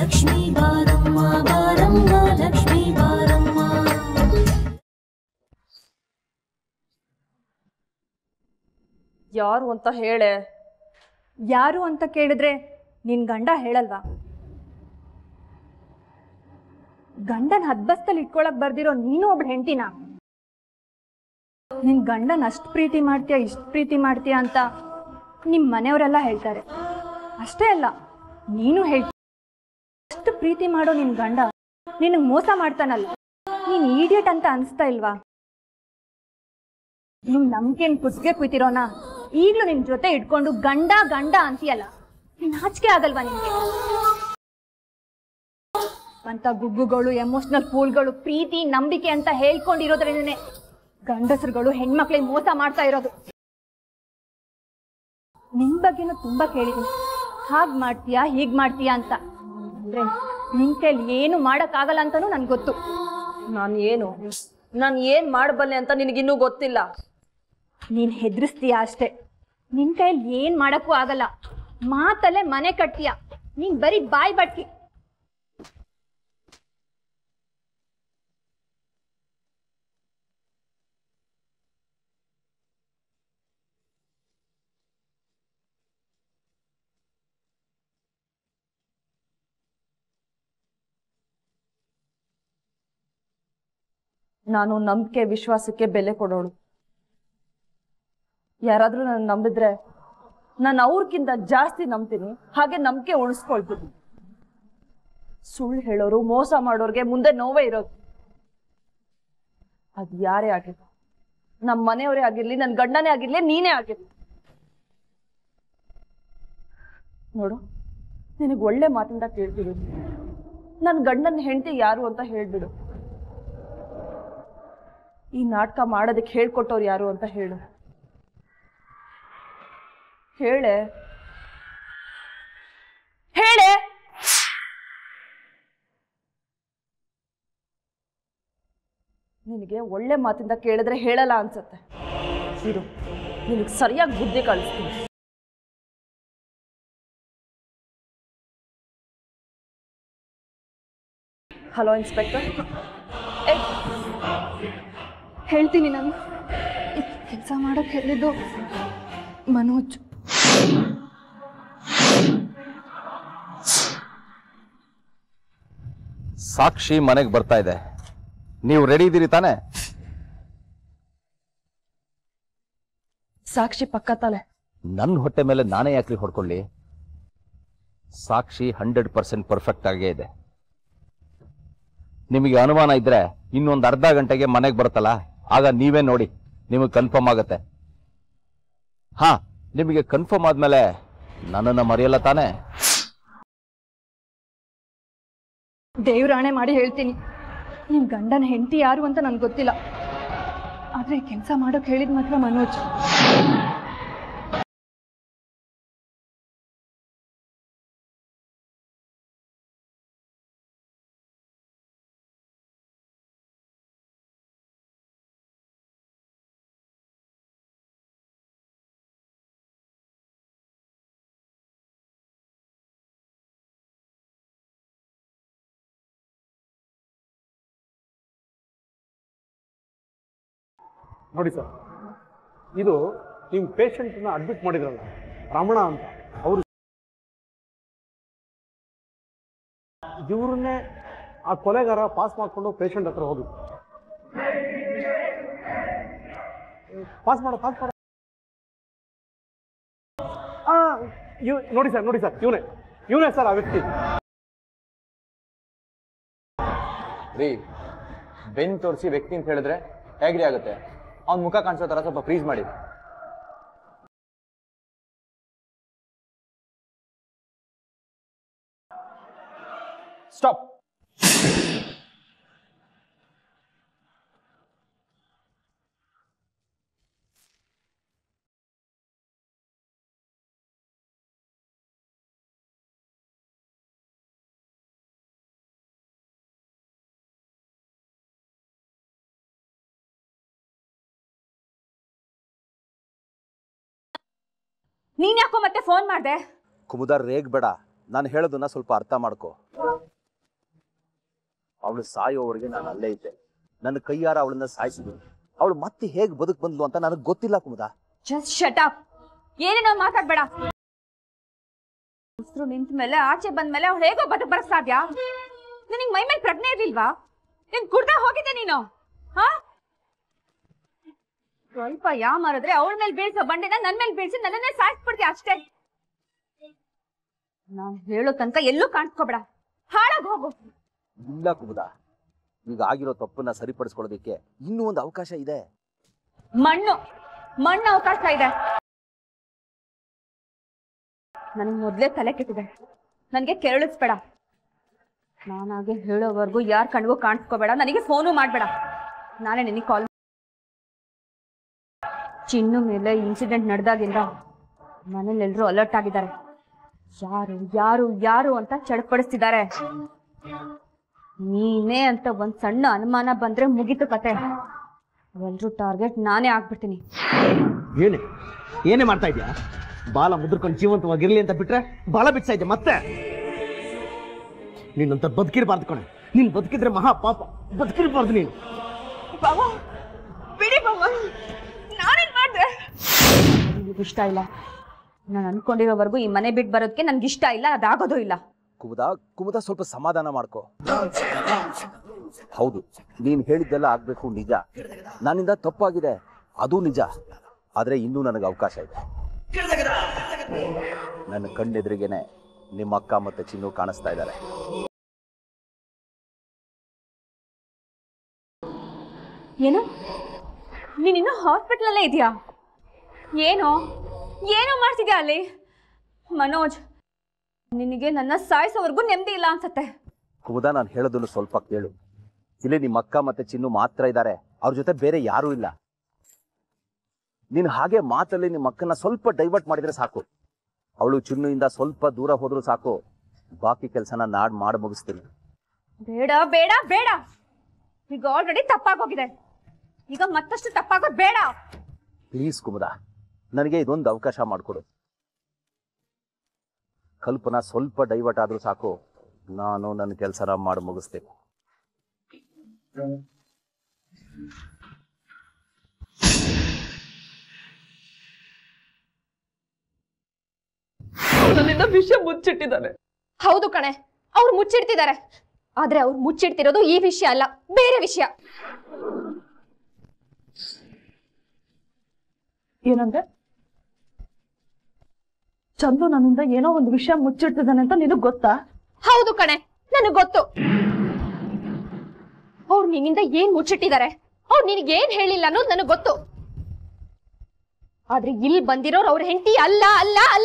ಲಕ್ಷ್ಮೀ ಬಾರಮ್ಮ ಬಾರಮ್ಮ ಲಕ್ಷ್ಮೀ ಬಾರಮ್ಮ ಯಾರು ಅಂತ ಹೇಳೆ ಯಾರು ಅಂತ ಕೇಳಿದ್ರೆ ನಿನ್ ಗಂಡ ಹೇಳಲ್ವಾ ಗಂಡನ ಹದ್ಬಸ್ತಲ್ಲಿ ಇಟ್ಕೊಳಕ್ ಬರ್ದಿರೋ ನೀನು ಒಬ್ಳು ಹೆಂಡ್ತಿನ ನಿನ್ ಗಂಡನ ಅಷ್ಟು ಪ್ರೀತಿ ಮಾಡ್ತೀಯ ಇಷ್ಟು ಪ್ರೀತಿ ಮಾಡ್ತೀಯ ಅಂತ ನಿಮ್ ಮನೆಯವರೆಲ್ಲ ಹೇಳ್ತಾರೆ ಅಷ್ಟೇ ಅಲ್ಲ ನೀನು ಹೇಳ್ತೀಯ ಅಷ್ಟು ಪ್ರೀತಿ ಮಾಡೋ ನಿನ್ ಗಂಡ ನಿನಗ್ ಮೋಸ ಮಾಡ್ತಾನಲ್ಲ ನೀನ್ ಈಡಿಯಟ್ ಅಂತ ಅನ್ಸ್ತಾ ಇಲ್ವಾ ನಿಮ್ ನಂಬಿಕೆನ್ ಕುಸ್ಗೆ ಕುಯ್ತಿರೋನ ಈಗ್ಲೂ ನಿನ್ ಜೊತೆ ಇಟ್ಕೊಂಡು ಗಂಡ ಗಂಡ ಅಂತೀಯಲ್ಲ ನಾಚಿಕೆ ಆಗಲ್ವಾ ನಿನ್ಗೆ ಅಂತ ಗುಗ್ಗುಗಳು ಎಮೋಷನಲ್ ಫೂಲ್ಗಳು ಪ್ರೀತಿ ನಂಬಿಕೆ ಅಂತ ಹೇಳ್ಕೊಂಡಿರೋದ್ರಿಂದನೇ ಗಂಡಸರುಗಳು ಹೆಣ್ಮಕ್ಳಿಗೆ ಮೋಸ ಮಾಡ್ತಾ ಇರೋದು ನಿನ್ ಬಗ್ಗೆನೂ ತುಂಬಾ ಕೇಳಿದೀನಿ ಹಾಗ್ ಮಾಡ್ತೀಯಾ ಹೀಗ್ ಮಾಡ್ತೀಯಾ ಅಂತ ಅಂದ್ರೆ ನಿನ್ ಕೈಲಿ ಏನು ಮಾಡಕ್ಕಾಗಲ್ಲ ಅಂತಾನೂ ನನ್ಗೆ ಗೊತ್ತು ನಾನು ಏನು ನಾನು ಏನ್ ಮಾಡಬಲ್ಲೆ ಅಂತ ನಿನಗಿನ್ನೂ ಗೊತ್ತಿಲ್ಲ ನೀನ್ ಹೆದರ್ಸ್ತೀಯ ಅಷ್ಟೇ ನಿನ್ ಕೈಯಲ್ಲಿ ಏನ್ ಮಾಡಕ್ಕೂ ಆಗಲ್ಲ ಮಾತಲ್ಲೇ ಮನೆ ಕಟ್ತೀಯ ನೀನ್ ಬರೀ ಬಾಯ್ ಬಟ್ಟಿ ನಾನು ನಂಬಿಕೆ ವಿಶ್ವಾಸಕ್ಕೆ ಬೆಲೆ ಕೊಡೋಳು ಯಾರಾದ್ರೂ ನನ್ನ ನಂಬಿದ್ರೆ ನಾನು ಅವ್ರಿಗಿಂತ ಜಾಸ್ತಿ ನಂಬ್ತೀನಿ ಹಾಗೆ ನಂಬಿಕೆ ಉಳಿಸ್ಕೊಳ್ತೀನಿ ಸುಳ್ಳು ಹೇಳೋರು ಮೋಸ ಮಾಡೋರ್ಗೆ ಮುಂದೆ ನೋವೇ ಇರೋದು ಅದು ಯಾರೇ ಆಗಿರ್ಲಿ ನಮ್ಮ ಮನೆಯವರೇ ಆಗಿರ್ಲಿ ನನ್ನ ಗಂಡನೇ ಆಗಿರ್ಲಿ ನೀನೇ ಆಗಿರ್ಲಿ ನೋಡು ನಿನಗೆ ಒಳ್ಳೆ ಮಾತಿಂದ ಕೇಳ್ತಿದ್ರು ನನ್ನ ಗಂಡನ ಹೆಂಡತಿ ಯಾರು ಅಂತ ಹೇಳ್ಬಿಡು ಈ ನಾಟಕ ಮಾಡೋದಕ್ಕೆ ಹೇಳ್ಕೊಟ್ಟವ್ರು ಯಾರು ಅಂತ ಹೇಳು ಹೇಳೆ ಹೇಳೆ ನಿನಗೆ ಒಳ್ಳೆ ಮಾತಿಂದ ಕೇಳಿದ್ರೆ ಹೇಳಲ್ಲ ಅನ್ಸತ್ತೆ ಇರು ನಿನಗೆ ಸರಿಯಾಗಿ ಬುದ್ಧಿ ಕಳಿಸ್ತೀನಿ ಹಲೋ ಇನ್ಸ್ಪೆಕ್ಟರ್ ಏ ಹೇಳ್ತೀನಿ ನಾನು ಕೆಲಸ ಮಾಡಕ್ ಹೇಳಿದ್ದು ಮನೋಜ್ ಸಾಕ್ಷಿ ಮನೆಗೆ ಬರ್ತಾ ಇದೆ ನೀವು ರೆಡಿ ಇದ್ದೀರಿ ತಾನೆ ಸಾಕ್ಷಿ ಪಕ್ಕ ತಾನೆ ನನ್ನ ಹೊಟ್ಟೆ ಮೇಲೆ ನಾನೇ ಯಾಕ್ರಿ ಹೊಡ್ಕೊಳ್ಳಿ ಸಾಕ್ಷಿ ಹಂಡ್ರೆಡ್ ಪರ್ಸೆಂಟ್ ಪರ್ಫೆಕ್ಟ್ ಆಗೇ ಇದೆ ನಿಮಗೆ ಅನುಮಾನ ಇದ್ರೆ ಇನ್ನೊಂದು ಅರ್ಧ ಗಂಟೆಗೆ ಮನೆಗೆ ಬರುತ್ತಲ್ಲ ಆಗ ನೀವೇ ನೋಡಿ ನಿಮಗೆ ಕನ್ಫರ್ಮ್ ಆಗತ್ತೆ ಹಾ ನಿಮಗೆ ಕನ್ಫರ್ಮ್ ಆದ್ಮೇಲೆ ನನ್ನನ್ನು ಮರೆಯಲ್ಲ ತಾನೇ ದೇವ್ರಾಣೆ ಮಾಡಿ ಹೇಳ್ತೀನಿ ನಿಮ್ ಗಂಡನ ಹೆಂಡತಿ ಯಾರು ಅಂತ ನನ್ಗೆ ಗೊತ್ತಿಲ್ಲ ಆದ್ರೆ ಕೆಲಸ ಮಾಡೋಕ್ ಹೇಳಿದ್ ಮಾತ್ರ ಮನೋಜ್ ನೋಡಿ ಸರ್ ಇದು ನಿಮ್ಮ ಪೇಷಂಟ್ನ ಅಡ್ಮಿಟ್ ಮಾಡಿದ್ರಲ್ಲ ರಮಣ ಅಂತ ಅವರು ಇವ್ರನ್ನೇ ಆ ಕೊಲೆಗಾರ ಪಾಸ್ ಮಾಡ್ಕೊಂಡು ಪೇಷಂಟ್ ಹತ್ರ ಹೋಗಿ ಪಾಸ್ ಮಾಡ ಪಾಸ್ ಮಾಡ ಆ, ಇವ್ ನೋಡಿ ಸರ್ ನೋಡಿ ಸರ್ ಇವನೇ ಇವನೇ ಸರ್ ಆ ವ್ಯಕ್ತಿ ರೀ ಬೆನ್ ತೋರಿಸಿ ವ್ಯಕ್ತಿ ಅಂತ ಹೇಳಿದ್ರೆ ಹೇಗ್ರಿ ಆಗುತ್ತೆ ಅವ್ನ ಮುಖ ಕಾಣಿಸೋ ಥರ ಸ್ವಲ್ಪ ಫ್ರೀಸ್ ಮಾಡಿ ಸ್ಟಾಪ್ ನೀನ್ ಯಾಕೋ ಮತ್ತೆ ಫೋನ್ ಮಾಡ್ದೆ ಕುಮುದಾರ್ ರೇಗ್ ಬೇಡ ನಾನು ಹೇಳೋದನ್ನ ಸ್ವಲ್ಪ ಅರ್ಥ ಮಾಡ್ಕೋ ಅವಳು ಸಾಯೋವರೆಗೆ ನಾನು ಅಲ್ಲೇ ಇದ್ದೆ ನನ್ನ ಕೈಯಾರ ಅವಳನ್ನ ಸಾಯಿಸಿದ್ರು ಅವಳು ಮತ್ತೆ ಹೇಗೆ ಬದುಕ್ ಬಂದ್ಲು ಅಂತ ನನಗೆ ಗೊತ್ತಿಲ್ಲ ಕುಮುದ ಜಸ್ಟ್ ಶಟ್ ಅಪ್ ಏನೇನೋ ಮಾತಾಡ್ಬೇಡ ಉಸಿರು ನಿಂತ ಮೇಲೆ ಆಚೆ ಬಂದ್ಮೇಲೆ ಅವ್ಳು ಹೇಗೋ ಬದುಕ್ ಬರಕ್ ಸಾಧ್ಯ ನಿನಗೆ ಮೈ ಮೇಲೆ ಪ್ರಜ್ಞೆ ಇರ್ಲಿಲ್ವಾ ನೀನ್ ಕುಡ್ದ ಹೋಗಿದ್ದೆ ನೀನು ಹಾ ಸ್ವಲ್ಪ ಯಾ ಮಾರಿದ್ರೆ ಅವಳ ಮೇಲೆ ಬೀಳ್ಸೋ ಬಂಡೆನ ನನ್ ಮೇಲೆ ಬೀಳ್ಸಿ ನನ್ನನ್ನೇ ಸಾಯಿಸ್ಬಿಡ್ತೀಯ ಅಷ್ಟೇ ನಾನ್ ಹೇಳೋ ತನಕ ಎಲ್ಲೂ ಕಾಣಿಸ್ಕೋಬೇಡ ಹಾಳಾಗ್ ಹೋಗು ಇಲ್ಲ ಕುಮುದ ಈಗ ಆಗಿರೋ ತಪ್ಪನ್ನ ಸರಿಪಡಿಸ್ಕೊಳ್ಳೋದಕ್ಕೆ ಇನ್ನೂ ಒಂದು ಅವಕಾಶ ಇದೆ ಮಣ್ಣು ಮಣ್ಣು ಅವಕಾಶ ಇದೆ ನನಗೆ ಮೊದ್ಲೇ ತಲೆ ಕೆಟ್ಟಿದೆ ನನಗೆ ಕೆರಳಿಸ್ಬೇಡ ನಾನಾಗೆ ಹೇಳೋವರೆಗೂ ಯಾರ ಕಣ್ಗೂ ಕಾಣಿಸ್ಕೋಬೇಡ ನನಗೆ ಫೋನು ಮಾಡಬೇಡ ನಾನೇ ನಿನಗೆ ಕಾಲ್ ಚಿನ್ನು ಮೇಲೆ ಇನ್ಸಿಡೆಂಟ್ ನಡೆದಾಗಿಂದ ಮನೇಲೆಲ್ಲರೂ ಅಲರ್ಟ್ ಆಗಿದ್ದಾರೆ ಯಾರು ಯಾರು ಯಾರು ಅಂತ ಚಡಪಡಿಸ್ತಿದ್ದಾರೆ ನೀನೇ ಅಂತ ಒಂದ್ ಸಣ್ಣ ಅನುಮಾನ ಬಂದ್ರೆ ಮುಗೀತು ಕತೆ ಎಲ್ರೂ ಟಾರ್ಗೆಟ್ ನಾನೇ ಆಗ್ಬಿಡ್ತೀನಿ ಏನೇ ಏನೇ ಮಾಡ್ತಾ ಇದ್ಯಾ ಬಾಲ ಮುದ್ರಕೊಂಡು ಜೀವಂತವಾಗಿರ್ಲಿ ಅಂತ ಬಿಟ್ರೆ ಬಾಲ ಬಿಡ್ತಾ ಇದ್ದೆ ಮತ್ತೆ ನೀನಂತ ಬದುಕಿರ್ಬಾರ್ದು ಕಣೆ ನೀನ್ ಬದುಕಿದ್ರೆ ಮಹಾ ಪಾಪ ಬದುಕಿರ್ಬಾರ್ದು ನೀನು ಬಿಡಿ ಬಾವ ನಾನೇನ್ ಮಾಡ್ದೆ ನನಗೆ ಇಷ್ಟ ಇಲ್ಲ ನಾನು ಅನ್ಕೊಂಡಿರೋವರೆಗೂ ಈ ಮನೆ ಬಿಟ್ಟು ಬರೋದಕ್ಕೆ ನನ್ಗೆ ಇಷ್ಟ ಇಲ್ಲ ಅದಾಗೋದು ಇಲ್ಲ ಕುಮುದ ಕುಮುದ ಸ್ವಲ್ಪ ಸಮಾಧಾನ ಮಾಡ್ಕೋ ಹೌದು ನೀನ್ ಹೇಳಿದ್ದೆಲ್ಲ ಆಗ್ಬೇಕು ನಿಜ ನನ್ನಿಂದ ತಪ್ಪಾಗಿದೆ ಅದು ನಿಜ ಆದ್ರೆ ಇನ್ನೂ ನನಗೆ ಅವಕಾಶ ಇದೆ ನನ್ನ ಕಣ್ಣೆದುರಿಗೆನೆ ನಿಮ್ಮ ಅಕ್ಕ ಮತ್ತೆ ಚಿನ್ನು ಕಾಣಿಸ್ತಾ ಇದ್ದಾರೆ ಏನು ನೀನಿನ್ನೂ ಹಾಸ್ಪಿಟ್ಲಲ್ಲೇ ಇದೆಯಾ ಏನು ಏನು ಮಾಡ್ತಿದ್ಯಾ ಅಲ್ಲಿ ಮನೋಜ್ ನಿನಗೆ ನನ್ನ ಸಾಯಿಸೋವರೆಗೂ ನೆಮ್ಮದಿ ಇಲ್ಲ ಅನ್ಸತ್ತೆ ಕುಮುದ ನಾನು ಹೇಳೋದನ್ನು ಸ್ವಲ್ಪ ಕೇಳು ಇಲ್ಲಿ ನಿಮ್ಮ ಅಕ್ಕ ಮತ್ತೆ ಚಿನ್ನು ಮಾತ್ರ ಇದ್ದಾರೆ ಅವ್ರ ಜೊತೆ ಬೇರೆ ಯಾರೂ ಇಲ್ಲ ನೀನು ಹಾಗೆ ಮಾತಲ್ಲಿ ನಿಮ್ಮ ಅಕ್ಕನ ಸ್ವಲ್ಪ ಡೈವರ್ಟ್ ಮಾಡಿದ್ರೆ ಸಾಕು ಅವಳು ಚಿನ್ನುಯಿಂದ ಸ್ವಲ್ಪ ದೂರ ಹೋದ್ರೂ ಸಾಕು ಬಾಕಿ ಕೆಲಸನ ನಾಡ್ ಮಾಡಿ ಮುಗಿಸ್ತೀನಿ ಬೇಡ ಬೇಡ ಬೇಡ ಈಗ ಆಲ್ರೆಡಿ ತಪ್ಪಾಗೋಗಿದೆ ಈಗ ಮತ್ತಷ್ಟು ತಪ್ಪಾಗೋದು ಬೇಡ ಪ್ಲೀಸ್ ಕುಮುದ ನನಗೆ ಇದೊಂದು ಅವಕಾಶ ಮಾಡಿಕೊಡು ಕಲ್ಪನಾ ಸ್ವಲ್ಪ ಡೈವರ್ಟ್ ಆದ್ರೂ ಸಾಕು ನಾನು ನನ್ನ ಕೆಲಸನ ಮಾಡಿ ಮುಗಿಸ್ತೇನೆ ನನ್ನಿಂದ ವಿಷಯ ಮುಚ್ಚಿಟ್ಟಿದ್ದಾನೆ ಹೌದು ಕಣೆ ಅವ್ರು ಮುಚ್ಚಿಡ್ತಿದ್ದಾರೆ ಆದ್ರೆ ಅವ್ರು ಮುಚ್ಚಿಡ್ತಿರೋದು ಈ ವಿಷಯ ಅಲ್ಲ ಬೇರೆ ವಿಷಯ ಏನಂದ್ರೆ ಚಂದು ನನ್ನಿಂದ ಏನೋ ಒಂದು ವಿಷಯ ಮುಚ್ಚಿಡ್ತಿದ್ದಾನೆ ಅಂತ ನಿನಗ್ ಗೊತ್ತಾ ಹೌದು ಕಣೆ ನನಗ್ ಗೊತ್ತು ಅವ್ರು ನಿನ್ನಿಂದ ಏನ್ ಮುಚ್ಚಿಟ್ಟಿದ್ದಾರೆ ಅವ್ರು ನಿನಗೆ ಏನ್ ಹೇಳಿಲ್ಲ ಅನ್ನೋದು ನನಗ್ ಗೊತ್ತು ಆದ್ರೆ ಇಲ್ಲಿ ಬಂದಿರೋರು ಅವ್ರ ಹೆಂಡತಿ ಅಲ್ಲ ಅಲ್ಲ ಅಲ್ಲ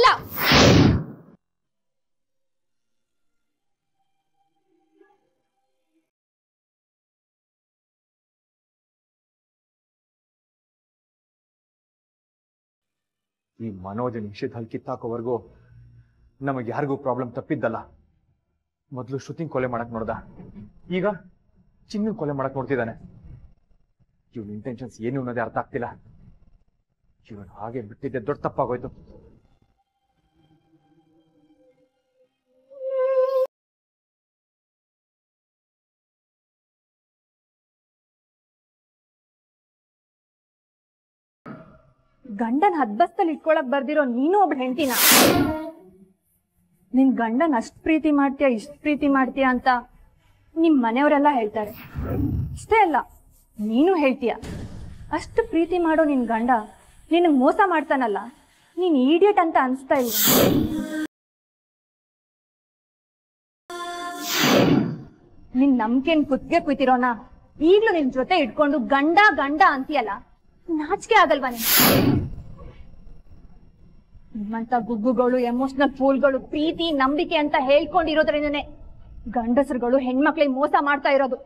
ಈ ಮನೋಜ್ ನಿಶ್ಚಿತ ಹಲ್ ಕಿತ್ತಾಕೋವರೆಗೂ ನಮಗೆ ಯಾರಿಗೂ ಪ್ರಾಬ್ಲಮ್ ತಪ್ಪಿದ್ದಲ್ಲ ಮೊದಲು ಶ್ರುತಿಂಗ್ ಕೊಲೆ ಮಾಡಕ್ ನೋಡ್ದ ಈಗ ಚಿನ್ನ ಕೊಲೆ ಮಾಡಕ್ ನೋಡ್ತಿದ್ದಾನೆ ಇವನ್ ಇಂಟೆನ್ಷನ್ಸ್ ಏನು ಅನ್ನೋದೇ ಅರ್ಥ ಆಗ್ತಿಲ್ಲ ಇವನ್ ಹಾಗೆ ಬಿಟ್ಟಿದ್ದೆ ದೊಡ್ಡ ತಪ್ಪಾಗೋಯ್ತು ಗಂಡನ್ ಹದ್ಬಸ್ತಲ್ಲಿ ಇಟ್ಕೊಳಕ್ ಬರ್ದಿರೋ ನೀನು ಒಬ್ಳು ಹೆಂಡತಿನ ನಿನ್ ಗಂಡನ್ ಅಷ್ಟ್ ಪ್ರೀತಿ ಮಾಡ್ತೀಯ ಇಷ್ಟ್ ಪ್ರೀತಿ ಮಾಡ್ತೀಯ ಅಂತ ನಿಮ್ ಮನೆಯವರೆಲ್ಲ ಹೇಳ್ತಾರೆ ಅಷ್ಟೇ ಅಲ್ಲ ನೀನು ಹೇಳ್ತೀಯ ಅಷ್ಟು ಪ್ರೀತಿ ಮಾಡೋ ನಿನ್ ಗಂಡ ನಿನಗ್ ಮೋಸ ಮಾಡ್ತಾನಲ್ಲ ನೀನ್ ಈಡಿಯಟ್ ಅಂತ ಅನ್ಸ್ತಾ ಇಲ್ಲ ನಿನ್ ನಂಬಿಕೆನ್ ಕುತ್ತಿಗೆ ಕುಯ್ತಿರೋನ ಈಗ್ಲೂ ನಿನ್ ಜೊತೆ ಇಟ್ಕೊಂಡು ಗಂಡ ಗಂಡ ಅಂತೀಯಲ್ಲ ನಾಚಿಕೆ ಆಗಲ್ವಾ ನಿನ್ ನಿಮ್ಮಂತ ಗುಗ್ಗುಗಳು ಎಮೋಷನಲ್ ಫೂಲ್ಗಳು ಪ್ರೀತಿ ನಂಬಿಕೆ ಅಂತ ಹೇಳ್ಕೊಂಡಿರೋದ್ರಿಂದನೇ ಗಂಡಸರುಗಳು ಹೆಣ್ಮಕ್ಳಿಗೆ ಮೋಸ ಮಾಡ್ತಾ ಇರೋದು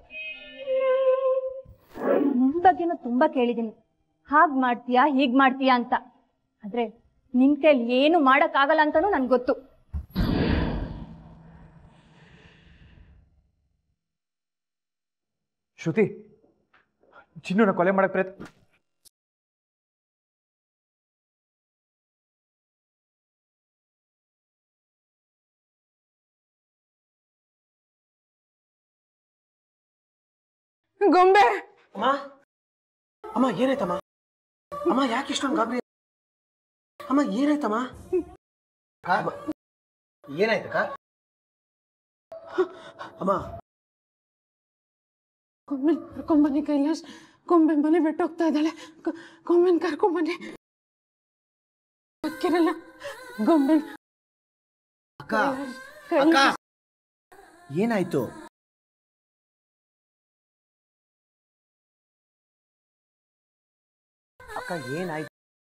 ನಿನ್ ಬಗ್ಗೆನೂ ತುಂಬಾ ಕೇಳಿದೀನಿ ಹಾಗ್ ಮಾಡ್ತೀಯಾ ಹೀಗ್ ಮಾಡ್ತೀಯಾ ಅಂತ ಆದ್ರೆ ನಿನ್ ಕೈಲಿ ಏನು ಮಾಡಕ್ ಆಗಲ್ಲ ಅಂತಾನೂ ನನ್ಗೆ ಗೊತ್ತು ಶ್ರುತಿ ಚಿನ್ನನ ಕೊಲೆ ಮಾಡಕ್ ಪ್ರಯತ್ನ ಗೊಂಬೆ ಅಮ್ಮ ಅಮ್ಮ ಏನಾಯ್ತಮ್ಮ ಅಮ್ಮ ಯಾಕೆ ಇಷ್ಟೊಂದು ಗಾಬರಿ ಅಮ್ಮ ಏನಾಯ್ತಮ್ಮ ಅಮ್ಮ, ಏನಾಯ್ತಕ್ಕ ಅಮ್ಮ ಗೊಂಬೆ ಕರ್ಕೊಂಬನ್ನಿ ಕೈಲಾಶ್ ಗೊಂಬೆ ಮನೆ ಬಿಟ್ಟು ಹೋಗ್ತಾ ಇದ್ದಾಳೆ ಗ- ಗೊಂಬೆನ್ ಕರ್ಕೊಂಬನ್ನಿ ಅಕ್ಕಿರಲ್ಲ ಗೊಂಬೆ ಅಕ್ಕ ಅಕ್ಕ ಏನಾಯ್ತು ಅಕ್ಕ ಏನಾಯ್ತು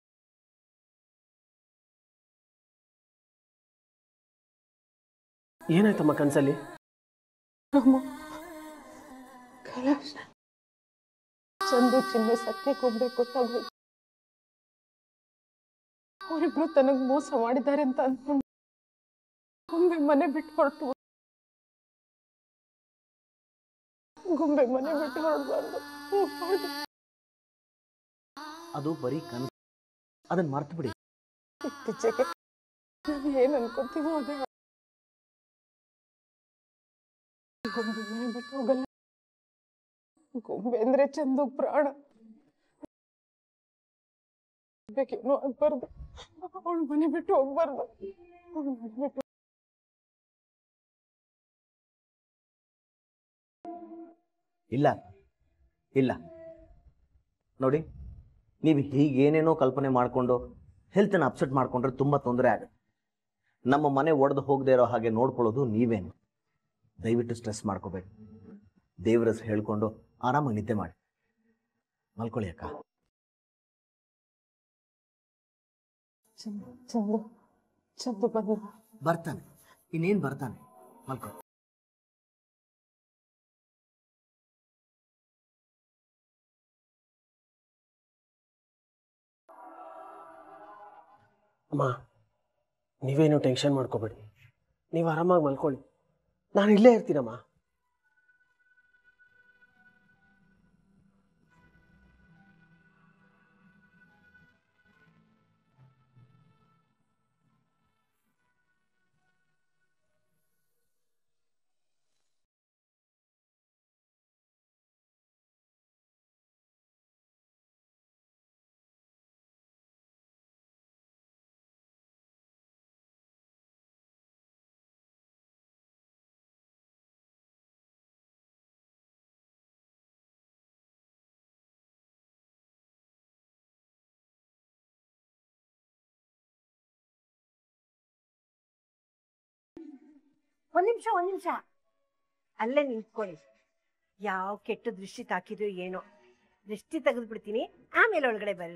ಏನಾಯ್ತಮ್ಮ ಕನ್ಸಲ್ಲಿ ಅಮ್ಮ ಕೈಲಾಶ್ ಚಂದು ಚಿನ್ನು ಸತ್ಯ ಗೊಂಬೆ ಗೊತ್ತಾಗೋಯ್ತು ಅವರಿಬ್ರು ತನಗ್ ಮೋಸ ಮಾಡಿದ್ದಾರೆ ಅಂತ ಅನ್ಕೊಂಡು ಗೊಂಬೆ ಮನೆ ಬಿಟ್ಟು ಹೊರಟು ಗೊಂಬೆ ಮನೆ ಬಿಟ್ಟು ಹೊರಡ್ಬಾರ್ದು ಹೋಗ್ಬಾರ್ದು ಅದು ಬರೀ ಕನಸು ಅದನ್ನ ಮರ್ತು ಬಿಡಿ ಇತ್ತೀಚೆಗೆ ನಾನು ಏನ್ ಅನ್ಕೋತೀವೋ ಅದೇ ಗೊಂಬೆ ಮನೆ ಬಿಟ್ಟು ಹೋಗಲ್ಲ ಗೊಂಬೆ ಅಂದ್ರೆ ಚಂದು ಪ್ರಾಣ ಬೇಕೇನೋ ಆಗ್ಬಾರ್ದು ಅವಳು ಮನೆ ಬಿಟ್ಟು ಹೋಗ್ಬಾರ್ದು ಅವ್ಳ್ ಮನೆ ಬಿಟ್ಟು ಇಲ್ಲ ಇಲ್ಲ ನೋಡಿ ನೀವು ಹೀಗೇನೇನೋ ಕಲ್ಪನೆ ಮಾಡಿಕೊಂಡು ಹೆಲ್ತನ್ನು ಅಪ್ಸೆಟ್ ಮಾಡಿಕೊಂಡ್ರೆ ತುಂಬ ತೊಂದರೆ ಆಗುತ್ತೆ ನಮ್ಮ ಮನೆ ಒಡೆದು ಹೋಗದೆ ಇರೋ ಹಾಗೆ ನೋಡ್ಕೊಳ್ಳೋದು ನೀವೇನು ದಯವಿಟ್ಟು ಸ್ಟ್ರೆಸ್ ಮಾಡ್ಕೋಬೇಕು ದೇವ್ರ ಹೆಸ್ರು ಹೇಳ್ಕೊಂಡು ಆರಾಮಾಗಿ ನಿದ್ದೆ ಮಾಡಿ ಮಲ್ಕೊಳ್ಳಿ ಅಕ್ಕ ಚಂದು ಚಂದು ಚಂದು ಬಂದ ಬರ್ತಾನೆ ಇನ್ನೇನು ಬರ್ತಾನೆ ಮಲ್ಕೊ ಅಮ್ಮ ನೀವೇನು ಟೆನ್ಷನ್ ಮಾಡ್ಕೋಬೇಡಿ ನೀವು ಆರಾಮಾಗಿ ಮಲ್ಕೊಳ್ಳಿ ನಾನು ಇಲ್ಲೇ ಇರ್ತೀನಮ್ಮ ಒಂದ್ ನಿಮಿಷ ಒಂದ್ ನಿಮಿಷ ಅಲ್ಲೇ ನಿಂತ್ಕೊಳ್ಳಿ ಯಾವ ಕೆಟ್ಟ ದೃಷ್ಟಿ ತಾಕಿದ್ರು ಏನೋ ದೃಷ್ಟಿ ತೆಗೆದು ಬಿಡ್ತೀನಿ ಆಮೇಲೆ ಒಳಗಡೆ ಬರ್ರಿ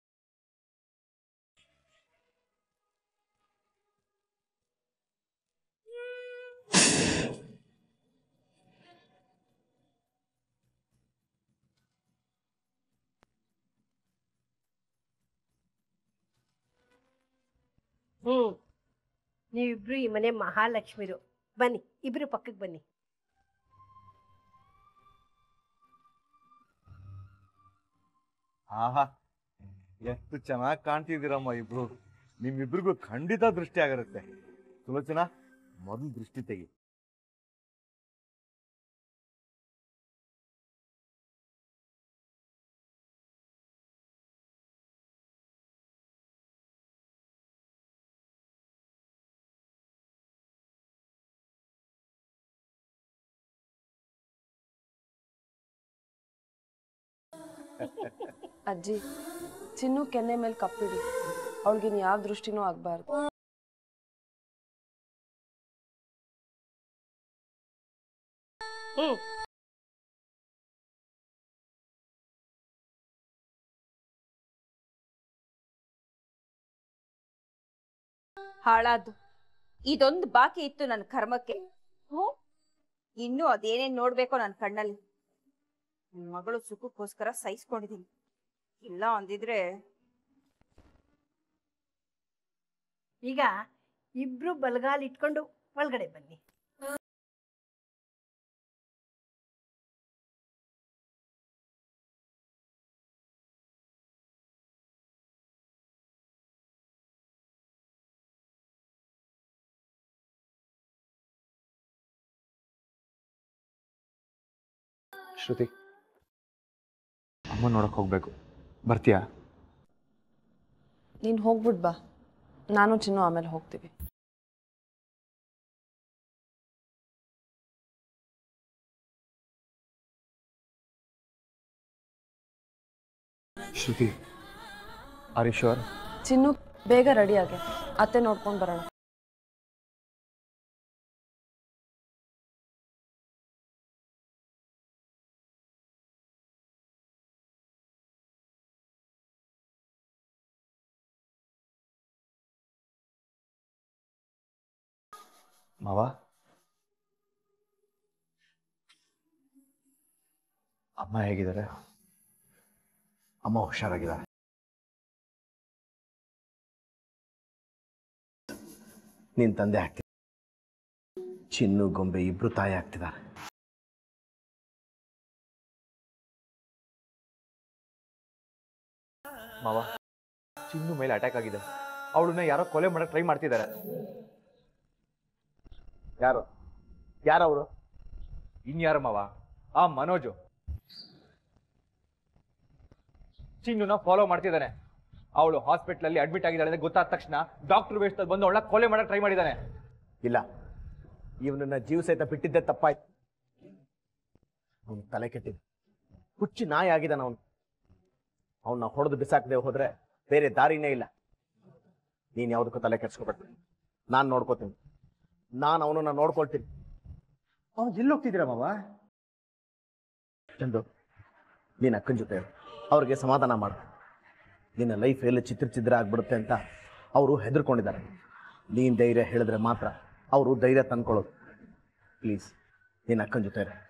ಹ್ಮ್ ನೀವಿಬ್ರು ಈ ಮನೆ ಮಹಾಲಕ್ಷ್ಮಿರು ಬನ್ನಿ ಇಬ್ರು ಪಕ್ಕಕ್ಕೆ ಬನ್ನಿ ಆಹಾ ಎಷ್ಟು ಚೆನ್ನಾಗಿ ಕಾಣ್ತಿದ್ದೀರಮ್ಮ ಇಬ್ರು ನಿಮ್ಮಿಬ್ರಿಗೂ ಖಂಡಿತ ದೃಷ್ಟಿ ಆಗಿರುತ್ತೆ ಸುಲೋಚನಾ ಮೊದಲು ದೃಷ್ಟಿ ತೆಗಿ ಅಜ್ಜಿ ಚಿನ್ನು ಕೆನ್ನೆ ಮೇಲೆ ಕಪ್ಪಿಡಿ ಅವಳಿಗಿನ್ ಯಾವ ದೃಷ್ಟಿನೂ ಆಗ್ಬಾರ್ದು ಹ್ಮ್ ಹಾಳಾದ್ದು ಇದೊಂದು ಬಾಕಿ ಇತ್ತು ನನ್ನ ಕರ್ಮಕ್ಕೆ ಹ್ಮ್ ಇನ್ನು ಅದೇನೇನ್ ನೋಡ್ಬೇಕೋ ನನ್ನ ಕಣ್ಣಲ್ಲಿ ನನ್ ಮಗಳು ಸುಖಕ್ಕೋಸ್ಕರ ಸಹಿಸ್ಕೊಂಡಿದೀನಿ ಇಲ್ಲ ಅಂದಿದ್ರೆ ಈಗ ಇಬ್ರು ಬಲಗಾಲ್ ಇಟ್ಕೊಂಡು ಒಳಗಡೆ ಬನ್ನಿ ಶ್ರುತಿ ಅಮ್ಮ ನೋಡಕ್ಕೆ ಹೋಗ್ಬೇಕು ಬರ್ತೀಯಾ ನೀನು ಹೋಗ್ಬಿಟ್ ಬಾ ನಾನು ಚಿನ್ನು ಆಮೇಲೆ ಹೋಗ್ತೀವಿ ಶ್ರುತಿ ಆರ್ ಶೋರ್ ಚಿನ್ನು ಬೇಗ ರೆಡಿ ಆಗಿ ಅತ್ತೆ ನೋಡ್ಕೊಂಡು ಬರೋಣ ಮಾವ ಅಮ್ಮ ಹೇಗಿದ್ದಾರೆ ಅಮ್ಮ ಹುಷಾರಾಗಿದ್ದಾರೆ ನಿನ್ ತಂದೆ ಆಗ್ತಿದ್ದಾರೆ ಚಿನ್ನು ಗೊಂಬೆ ಇಬ್ರು ತಾಯಿ ಆಗ್ತಿದ್ದಾರೆ ಮಾವ ಚಿನ್ನು ಮೇಲೆ ಅಟ್ಯಾಕ್ ಆಗಿದೆ ಅವಳನ್ನ ಯಾರೋ ಕೊಲೆ ಮಾಡಕ್ ಟ್ರೈ ಮಾಡ್ತಿದ್ದಾರೆ ಯಾರು ಯಾರವರು ಇನ್ಯಾರು ಮಾವ ಆ ಮನೋಜು ಚಿನ್ನುನ ಫಾಲೋ ಮಾಡ್ತಿದ್ದಾನೆ ಅವಳು ಹಾಸ್ಪಿಟಲ್ ಅಲ್ಲಿ ಅಡ್ಮಿಟ್ ಆಗಿದ್ದಾಳೆ ಅಂತ ಗೊತ್ತಾದ ತಕ್ಷಣ ಡಾಕ್ಟರ್ ವೇಷದಲ್ಲಿ ಬಂದು ಅವಳನ್ನ ಕೊಲೆ ಮಾಡಕ್ ಟ್ರೈ ಮಾಡಿದ್ದಾನೆ ಇಲ್ಲ ಇವನನ್ನ ಜೀವ ಸಹಿತ ಬಿಟ್ಟಿದ್ದೆ ತಪ್ಪಾಯ್ತು ಅವನು ತಲೆ ಕೆಟ್ಟಿದ್ದ ಹುಚ್ಚಿ ನಾಯಿ ಆಗಿದ್ದಾನ ಅವನು ಅವನ್ನ ಹೊಡೆದು ಬಿಸಾಕದೆ ಹೋದ್ರೆ ಬೇರೆ ದಾರಿನೇ ಇಲ್ಲ ನೀನ್ ಯಾವುದಕ್ಕೂ ತಲೆ ಕೆಡ್ಸ್ಕೊಬೇಡ ನಾನು ನೋಡ್ಕೋತೀನಿ ನಾನು ಅವನನ್ನ ನೋಡ್ಕೊಳ್ತೀನಿ ಅವ್ನು ಎಲ್ಲಿ ಹೋಗ್ತಿದ್ದೀರಾ ಮಾವ ಚಂದು ನೀನ್ ಅಕ್ಕನ ಜೊತೆ ಇರು. ಅವ್ರಿಗೆ ಸಮಾಧಾನ ಮಾಡು ನಿನ್ನ ಲೈಫ್ ಎಲ್ಲಿ ಚಿತ್ರ ಚಿದ್ರ ಆಗ್ಬಿಡುತ್ತೆ ಅಂತ ಅವರು ಹೆದರ್ಕೊಂಡಿದ್ದಾರೆ ನೀನ್ ಧೈರ್ಯ ಹೇಳಿದ್ರೆ ಮಾತ್ರ ಅವರು ಧೈರ್ಯ ತಂದ್ಕೊಳ್ಳೋದು ಪ್ಲೀಸ್ ನೀನ್ ಅಕ್ಕನ ಜೊತೆ ಇರು.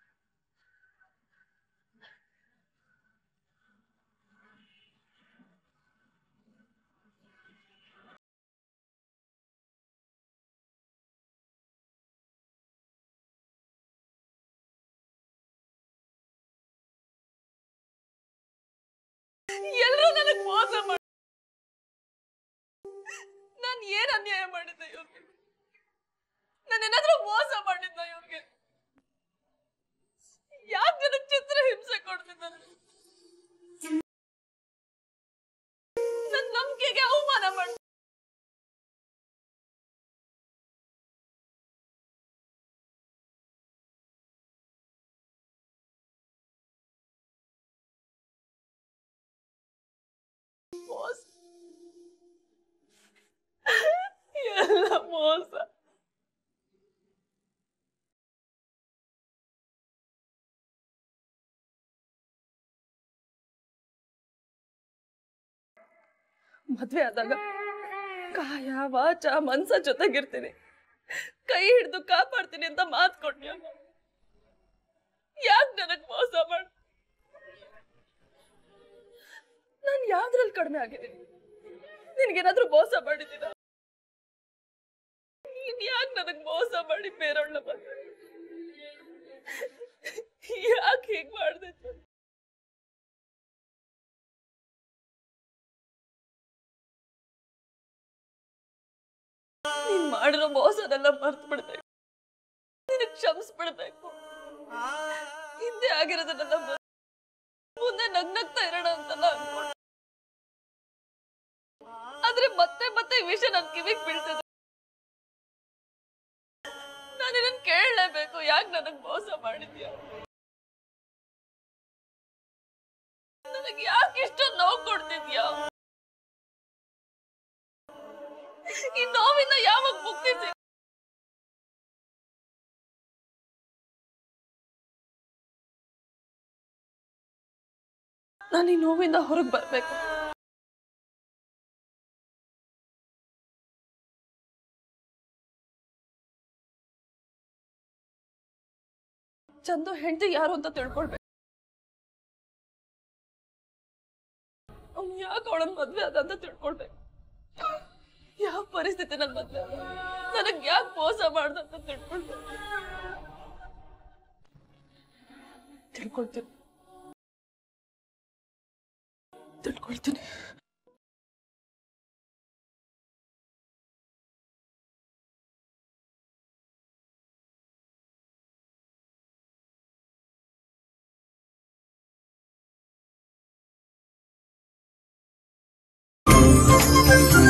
ಎಲ್ಲರೂ ನನಗ್ ಮೋಸ ಮಾಡಿ ನಾನ್ ಏನ್ ಅನ್ಯಾಯ ಮಾಡಿದ್ದೆ ಇವ್ರಿಗೆ ನಾನೇನಾದ್ರೂ ಮೋಸ ಮಾಡಿದ್ದ ಇವ್ರಿಗೆ ಯಾಕೆ ನನಗ್ ಚಿತ್ರ ಹಿಂಸೆ ಕೊಡ್ತಿದ್ದಾರೆ ನನ್ ನಂಬಿಕೆಗೆ ಅವಮಾನ ಮಾಡಿ ಮೋಸ ಎಲ್ಲ ಮೋಸ ಮದ್ವೆ ಆದಾಗ ಕಾಯ ವಾಚ ಮನ್ಸ ಜೊತೆಗಿರ್ತೀನಿ ಕೈ ಹಿಡಿದು ಕಾಪಾಡ್ತೀನಿ ಅಂತ ಮಾತು ಕೊಟ್ಟ ಯಾಕೆ ನನಗ್ ಮೋಸ ಮಾಡ ನಾನು ಯಾವ್ದ್ರಲ್ಲಿ ಕಡಿಮೆ ಆಗಿದ್ದೀನಿ ನಿನ್ಗೇನಾದ್ರೂ ಮೋಸ ಮಾಡಿದ್ದೀನ ನೀನ್ ಯಾಕೆ ನನಗ್ ಮೋಸ ಮಾಡಿ ಬೇರೊಳ್ಳ ಬಂದೆ ಯಾಕೆ ಹೀಗ್ ಮಾಡ್ದೆ ನೀನ್ ಮಾಡಿರೋ ಮೋಸನೆಲ್ಲ ಮರ್ತು ಬಿಡ್ಬೇಕು ನಿನಗ್ ಕ್ಷಮಿಸ್ಬಿಡ್ಬೇಕು ಹಿಂದೆ ಆಗಿರೋದನ್ನೆಲ್ಲ ಮರ್ತು ಮುಂದೆ ನಗ್ನಗ್ತಾ ಇರೋಣ ಅಂತೆಲ್ಲ ಅನ್ಕೊಂಡೆ ಆದ್ರೆ ಮತ್ತೆ ಮತ್ತೆ ಈ ವಿಷಯ ನನ್ ಕಿವಿಗ್ ಬೀಳ್ತದೆ ನಾನು ಇದನ್ನ ಕೇಳಲೇಬೇಕು ಯಾಕೆ ನನಗ್ ಮೋಸ ಮಾಡಿದ್ಯಾ ನನಗ್ ಯಾಕೆ ಇಷ್ಟೊಂದು ನೋವು ಕೊಡ್ತಿದ್ಯಾ ಈ ನೋವಿಂದ ಯಾವಾಗ ಮುಕ್ತಿ ಸಿಗ್ ನಾನು ಈ ನೋವಿಂದ ಹೊರಗೆ ಬರ್ಬೇಕು ಚಂದು ಹೆಂಡತಿ ಯಾರು ಅಂತ ತಿಳ್ಕೊಳ್ಬೇಕು ಅವ್ನು ಯಾಕೆ ಅವಳನ್ನ ಮದ್ವೆ ಆದ ಅಂತ ತಿಳ್ಕೊಳ್ಬೇಕು ಯಾವ ಪರಿಸ್ಥಿತಿ ನನ್ ಮದ್ವೆ ಆದ? ನನಗ್ ಯಾಕೆ ಮೋಸ ಮಾಡ್ದ ಅಂತ ತಿಳ್ಕೊಳ್ಬೇಕು ತಿಳ್ಕೊಳ್ತೀನಿ ತಿಳ್ಕೊಳ್ತೀನಿ ಆ